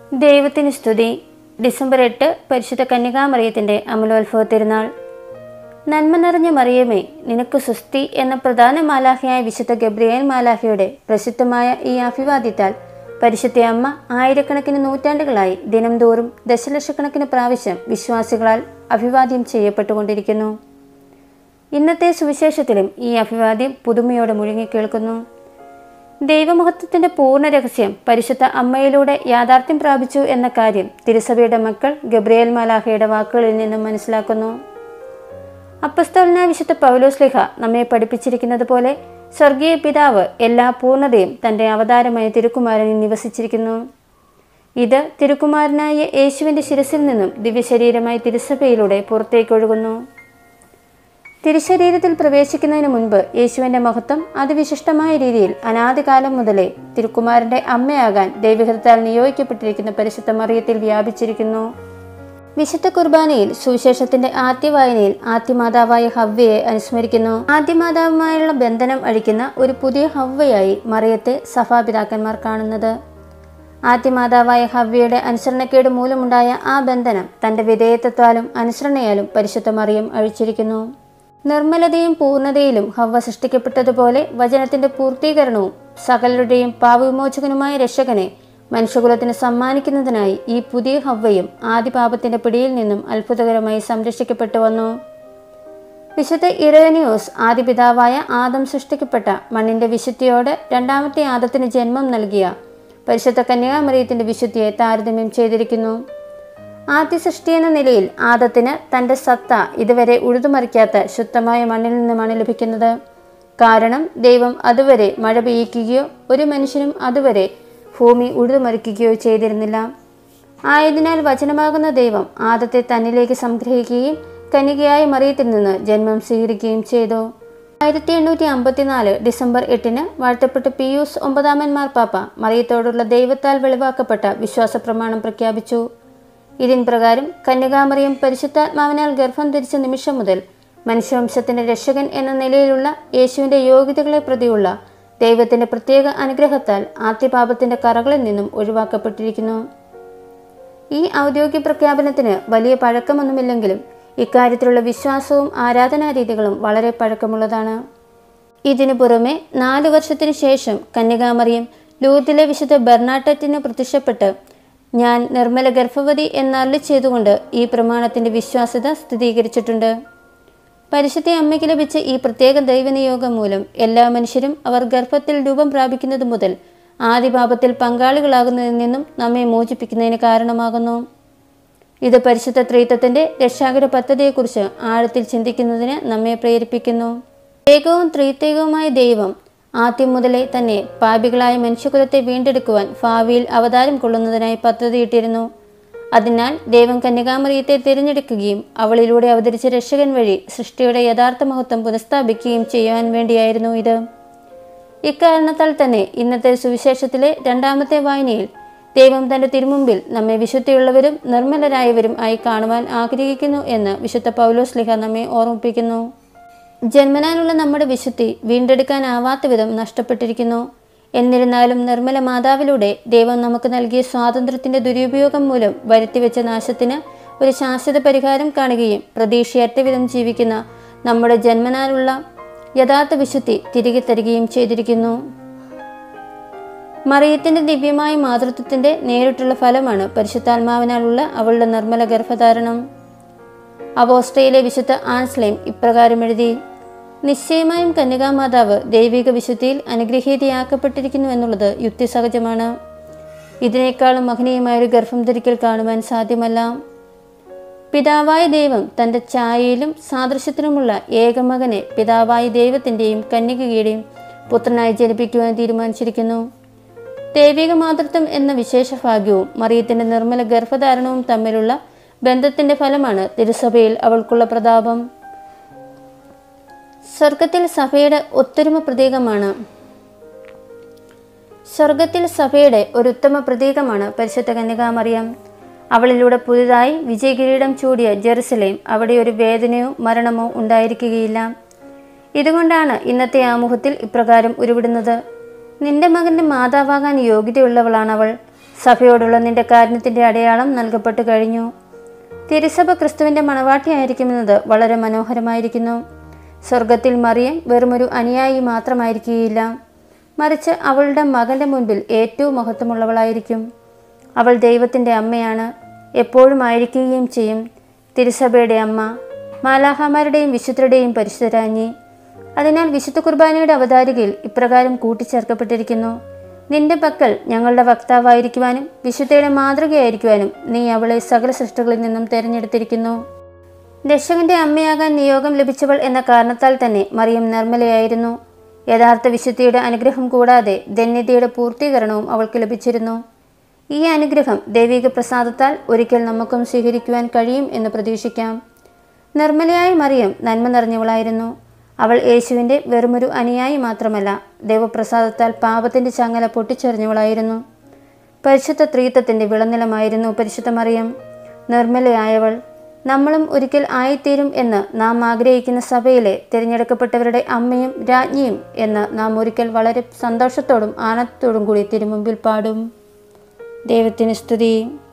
ദൈവത്തിന് സ്തുതി ഡിസംബർ എട്ട് പരിശുദ്ധ കന്യകാമറിയത്തിൻ്റെ അമലോത്ഭവ തിരുനാൾ നന്മ നിറഞ്ഞ മറിയമേ നിനക്ക് സുസ്തി എന്ന പ്രധാന മാലാഖയായ വിശുദ്ധ ഗബ്രിയേൽ മാലാഖയുടെ പ്രസിദ്ധമായ ഈ അഭിവാദ്യത്താൽ പരിശുദ്ധ അമ്മ ആയിരക്കണക്കിന് നൂറ്റാണ്ടുകളായി ദിനംതോറും ദശലക്ഷക്കണക്കിന് പ്രാവശ്യം വിശ്വാസികളാൽ അഭിവാദ്യം ചെയ്യപ്പെട്ടുകൊണ്ടിരിക്കുന്നു ഇന്നത്തെ സുവിശേഷത്തിലും ഈ അഭിവാദ്യം പുതുമയോടെ മുഴുങ്ങിക്കേൾക്കുന്നു ദൈവമഹത്വത്തിന്റെ പൂർണ്ണ രഹസ്യം പരിശുദ്ധ അമ്മയിലൂടെ യാഥാർത്ഥ്യം പ്രാപിച്ചു എന്ന കാര്യം തിരുസഭയുടെ മക്കൾ ഗബ്രിയേൽ മാലാഹയുടെ വാക്കുകളിൽ നിന്നും മനസ്സിലാക്കുന്നു അപ്പസ്തോലനായ വിശുദ്ധ പൗലോസ്ലിഹ നമ്മെ പഠിപ്പിച്ചിരിക്കുന്നത് പോലെ സ്വർഗീയ പിതാവ് എല്ലാ പൂർണ്ണതയും തൻ്റെ അവതാരമായ തിരുക്കുമാരനിൽ നിവസിച്ചിരിക്കുന്നു ഇത് തിരുക്കുമാരനായ യേശുവിൻ്റെ ശിരസിൽ നിന്നും ദിവ്യശരീരമായി തിരുസഭയിലൂടെ പുറത്തേക്കൊഴുകുന്നു തിരുശരീരത്തിൽ പ്രവേശിക്കുന്നതിന് മുൻപ് യേശുവിന്റെ മഹത്വം അതിവിശിഷ്ടമായ രീതിയിൽ അനാദികാലം മുതലേ തിരുക്കുമാരന്റെ അമ്മയാകാൻ ദൈവഹിതത്താൽ നിയോഗിക്കപ്പെട്ടിരിക്കുന്ന പരിശുദ്ധ മറിയത്തിൽ വ്യാപിച്ചിരിക്കുന്നു വിശുദ്ധ കുർബാനയിൽ സുവിശേഷത്തിന്റെ ആദ്യ വായനയിൽ ആദ്യമാതാവായ ഹവ്വയെ അനുസ്മരിക്കുന്നു ആദ്യമാതാവുമായുള്ള ബന്ധനം അഴിക്കുന്ന ഒരു പുതിയ ഹവ്വയായി മറിയത്തെ സഭാപിതാക്കന്മാർ കാണുന്നത് ആദ്യമാതാവായ ഹവ്വയുടെ അനുസരണക്കേട് മൂലമുണ്ടായ ആ ബന്ധനം തന്റെ വിധേയത്വത്താലും അനുസരണയാലും പരിശുദ്ധ മറിയം അഴിച്ചിരിക്കുന്നു നിർമ്മലതയും പൂർണ്ണതയിലും ഹവ്വ സൃഷ്ടിക്കപ്പെട്ടതുപോലെ വചനത്തിന്റെ പൂർത്തീകരണവും സകലരുടെയും പാപവിമോചകനുമായ രക്ഷകനെ മനുഷ്യകുലത്തിന് സമ്മാനിക്കുന്നതിനായി ഈ പുതിയ ഹവ്വയും ആദിപാപത്തിന്റെ പിടിയിൽ നിന്നും അത്ഭുതകരമായി സംരക്ഷിക്കപ്പെട്ടു വന്നു വിശുദ്ധ ഇറേനിയോസ് ആദിപിതാവായ ആദം സൃഷ്ടിക്കപ്പെട്ട മണ്ണിന്റെ വിശുദ്ധിയോട് രണ്ടാമത്തെ ആദത്തിന് ജന്മം നൽകിയ പരിശുദ്ധ കന്യാമറിയത്തിന്റെ വിശുദ്ധിയെ താരതമ്യം ചെയ്തിരിക്കുന്നു ആദ്യ സൃഷ്ടി എന്ന നിലയിൽ ആദത്തിന് തന്റെ സത്ത ഇതുവരെ ഉഴുതുമറിക്കാത്ത ശുദ്ധമായ മണ്ണിൽ നിന്നുമാണ് ലഭിക്കുന്നത് കാരണം ദൈവം അതുവരെ മഴ പെയ്യിക്കുകയോ ഒരു മനുഷ്യനും അതുവരെ ഭൂമി ഉഴുതുമറിക്കുകയോ ചെയ്തിരുന്നില്ല ആയതിനാൽ വചനമാകുന്ന ദൈവം ആദത്തെ തന്നിലേക്ക് സംഗ്രഹിക്കുകയും കന്യകയായ മറിയത്തിൽ നിന്ന് ജന്മം സ്വീകരിക്കുകയും ചെയ്തു ആയിരത്തി എണ്ണൂറ്റി അമ്പത്തിനാല് ഡിസംബർ എട്ടിന് വാഴ്ത്തപ്പെട്ട പിയൂസ് ഒമ്പതാമൻ മാർപ്പാപ്പ മറിയത്തോടുള്ള ദൈവത്താൽ വെളിവാക്കപ്പെട്ട വിശ്വാസ പ്രമാണം പ്രഖ്യാപിച്ചു ഇതിൻ പ്രകാരം കന്യകാമറിയം പരിശുദ്ധാത്മാവിനാൽ ഗർഭം ധരിച്ച നിമിഷം മുതൽ മനുഷ്യവംശത്തിന്റെ രക്ഷകൻ എന്ന നിലയിലുള്ള യേശുവിന്റെ യോഗ്യതകളെ പ്രതിയുള്ള ദൈവത്തിന്റെ പ്രത്യേക അനുഗ്രഹത്താൽ ആദ്യപാപത്തിന്റെ കറകളിൽ നിന്നും ഒഴിവാക്കപ്പെട്ടിരിക്കുന്നു ഈ ഔദ്യോഗിക പ്രഖ്യാപനത്തിന് വലിയ പഴക്കമൊന്നുമില്ലെങ്കിലും ഇക്കാര്യത്തിലുള്ള വിശ്വാസവും ആരാധനാരീതികളും വളരെ പഴക്കമുള്ളതാണ് ഇതിനു പുറമെ നാലു വർഷത്തിനു ശേഷം കന്യകാമറിയം ലൂർദിലെ വിശുദ്ധ ബെർണാട്ടത്തിന് പ്രത്യക്ഷപ്പെട്ട് ഞാൻ നിർമ്മല ഗർഭവതി എന്നരളി ചെയ്തുകൊണ്ട് ഈ പ്രമാണത്തിന്റെ വിശ്വാസ്യത സ്ഥിരീകരിച്ചിട്ടുണ്ട് പരിശുദ്ധ അമ്മയ്ക്ക് ലഭിച്ച ഈ പ്രത്യേക ദൈവനിയോഗം മൂലം എല്ലാ മനുഷ്യരും അവർ ഗർഭത്തിൽ രൂപം പ്രാപിക്കുന്നത് മുതൽ ആദിപാപത്തിൽ പങ്കാളികളാകുന്നതിൽ നിന്നും നമ്മെ മോചിപ്പിക്കുന്നതിന് കാരണമാകുന്നു ഇത് പരിശുദ്ധ ത്രീത്വത്തിന്റെ രക്ഷാകര പദ്ധതിയെക്കുറിച്ച് ആഴത്തിൽ ചിന്തിക്കുന്നതിന് നമ്മെ പ്രേരിപ്പിക്കുന്നു ഏകവും ത്രീത്വകവുമായ ദൈവം ആദ്യം മുതലേ തന്നെ പാപികളായ മനുഷ്യകുലത്തെ വീണ്ടെടുക്കുവാൻ ഭാവിയിൽ അവതാരം കൊള്ളുന്നതിനായി പദ്ധതിയിട്ടിരുന്നു അതിനാൽ ദൈവം കന്യകാമറിയത്തെ തിരഞ്ഞെടുക്കുകയും അവളിലൂടെ അവതരിച്ച രക്ഷകൻ വഴി സൃഷ്ടിയുടെ യഥാർത്ഥ മഹത്വം പുനഃസ്ഥാപിക്കുകയും ചെയ്യുവാൻ വേണ്ടിയായിരുന്നു ഇത് ഇക്കാരണത്താൽ തന്നെ ഇന്നത്തെ സുവിശേഷത്തിലെ രണ്ടാമത്തെ വായനയിൽ ദൈവം തന്റെ തിരുമുമ്പിൽ നമ്മെ വിശുദ്ധിയുള്ളവരും നിർമ്മലരായവരും ആയി കാണുവാൻ ആഗ്രഹിക്കുന്നു എന്ന് വിശുദ്ധ പൗലോസ് ലിഹ നമ്മെ ഓർമ്മിപ്പിക്കുന്നു ജന്മനാലുള്ള നമ്മുടെ വിശുദ്ധി വീണ്ടെടുക്കാനാവാത്ത വിധം നഷ്ടപ്പെട്ടിരിക്കുന്നു എന്നിരുന്നാലും നിർമ്മല മാതാവിലൂടെ ദൈവം നമുക്ക് നൽകിയ സ്വാതന്ത്ര്യത്തിന്റെ ദുരുപയോഗം മൂലം വരുത്തിവെച്ച നാശത്തിന് ഒരു ശാശ്വത പരിഹാരം കാണുകയും പ്രതീക്ഷയറ്റ വിധം ജീവിക്കുന്ന നമ്മുടെ ജന്മനാലുള്ള യഥാർത്ഥ വിശുദ്ധി തിരികെ തരികയും ചെയ്തിരിക്കുന്നു മറിയത്തിന്റെ ദിവ്യമായ മാതൃത്വത്തിന്റെ നേരിട്ടുള്ള ഫലമാണ് പരിശുദ്ധാത്മാവിനാലുള്ള അവളുടെ നിർമ്മല ഗർഭധാരണം അവോസ്ട്രയിലെ വിശുദ്ധ ആൻസ്ലൈം ഇപ്രകാരം എഴുതി നിശ്ചയമായും കന്യകാമാതാവ് ദൈവിക വിശുദ്ധിയിൽ അനുഗ്രഹീതയാക്കപ്പെട്ടിരിക്കുന്നു എന്നുള്ളത് യുക്തിസഹജമാണ് ഇതിനേക്കാളും മഹനീയമായൊരു ഗർഭം ധരിക്കൽ കാണുവാൻ സാധ്യമല്ല പിതാവായ ദൈവം തൻ്റെ ഛായയിലും സാദൃശ്യത്തിലുമുള്ള ഏകമകനെ പിതാവായ ദൈവത്തിൻ്റെയും കന്യകയുടെയും പുത്രനായി ജനിപ്പിക്കുവാൻ തീരുമാനിച്ചിരിക്കുന്നു ദൈവിക മാതൃത്വം എന്ന വിശേഷ ഭാഗ്യവും മറിയത്തിന്റെ നിർമ്മല ഗർഭധാരണവും തമ്മിലുള്ള ബന്ധത്തിന്റെ ഫലമാണ് തിരുസഭയിൽ അവൾക്കുള്ള പ്രതാപം സ്വർഗത്തിൽ സഭയുടെ ഒത്തൊരുമ പ്രതീകമാണ് സ്വർഗത്തിൽ സഭയുടെ ഒരു ഉത്തമ പ്രതീകമാണ് പരിശുദ്ധ കന്യകാമറിയം അവളിലൂടെ പുതുതായി വിജയകിരീടം ചൂടിയ ജെറുസലേം അവിടെ ഒരു വേദനയോ മരണമോ ഉണ്ടായിരിക്കുകയില്ല ഇതുകൊണ്ടാണ് ഇന്നത്തെ ആമുഖത്തിൽ ഇപ്രകാരം ഉരുവിടുന്നത് നിന്റെ മകന്റെ മാതാവാകാൻ യോഗ്യതയുള്ളവളാണ് അവൾ സഭയോടുള്ള നിന്റെ കാരുണ്യത്തിൻ്റെ അടയാളം നൽകപ്പെട്ടു കഴിഞ്ഞു തിരുസഭ ക്രിസ്തുവിൻ്റെ മണവാട്ടിയായിരിക്കുമെന്നത് വളരെ മനോഹരമായിരിക്കുന്നു സ്വർഗത്തിൽ മറിയം വെറുമൊരു അനുയായി മാത്രമായിരിക്കുകയില്ല മറിച്ച് അവളുടെ മകൻ്റെ മുൻപിൽ ഏറ്റവും മഹത്വമുള്ളവളായിരിക്കും അവൾ ദൈവത്തിൻ്റെ അമ്മയാണ് എപ്പോഴും ആയിരിക്കുകയും ചെയ്യും തിരുസഭയുടെ അമ്മ മാലാഹമാരുടെയും വിശുദ്ധരുടെയും പരിശുദ്ധരാഞ്ഞി അതിനാൽ വിശുദ്ധ കുർബാനയുടെ അവതാരികയിൽ ഇപ്രകാരം കൂട്ടിച്ചേർക്കപ്പെട്ടിരിക്കുന്നു നിന്റെ പക്കൽ ഞങ്ങളുടെ വക്താവായിരിക്കുവാനും വിശുദ്ധയുടെ മാതൃകയായിരിക്കുവാനും നീ അവളെ സകല സൃഷ്ടികളിൽ നിന്നും തിരഞ്ഞെടുത്തിരിക്കുന്നു രക്ഷകന്റെ അമ്മയാകാൻ നിയോഗം ലഭിച്ചവൾ എന്ന കാരണത്താൽ തന്നെ മറിയം നിർമ്മലയായിരുന്നു യഥാർത്ഥ വിശുദ്ധിയുടെ അനുഗ്രഹം കൂടാതെ ധന്യതയുടെ പൂർത്തീകരണവും അവൾക്ക് ലഭിച്ചിരുന്നു ഈ അനുഗ്രഹം ദൈവിക പ്രസാദത്താൽ ഒരിക്കൽ നമുക്കും സ്വീകരിക്കുവാൻ കഴിയും എന്ന് പ്രതീക്ഷിക്കാം നിർമ്മലയായ മറിയം നന്മ നിറഞ്ഞവളായിരുന്നു അവൾ യേശുവിൻ്റെ വെറുമൊരു അനുയായി മാത്രമല്ല ദൈവപ്രസാദത്താൽ പാപത്തിൻ്റെ ചങ്ങല പൊട്ടിച്ചെറിഞ്ഞവളായിരുന്നു പരിശുദ്ധ ത്രീത്വത്തിൻ്റെ വിളനിലമായിരുന്നു പരിശുദ്ധ മറിയം നിർമ്മലയായവൾ നമ്മളും ഒരിക്കൽ ആയിത്തീരും എന്ന് നാം ആഗ്രഹിക്കുന്ന സഭയിലെ തിരഞ്ഞെടുക്കപ്പെട്ടവരുടെ അമ്മയും രാജ്ഞിയും എന്ന് നാം ഒരിക്കൽ വളരെ സന്തോഷത്തോടും ആനന്ദത്തോടും കൂടി തിരുമുമ്പിൽ പാടും ദൈവത്തിന് സ്തുതി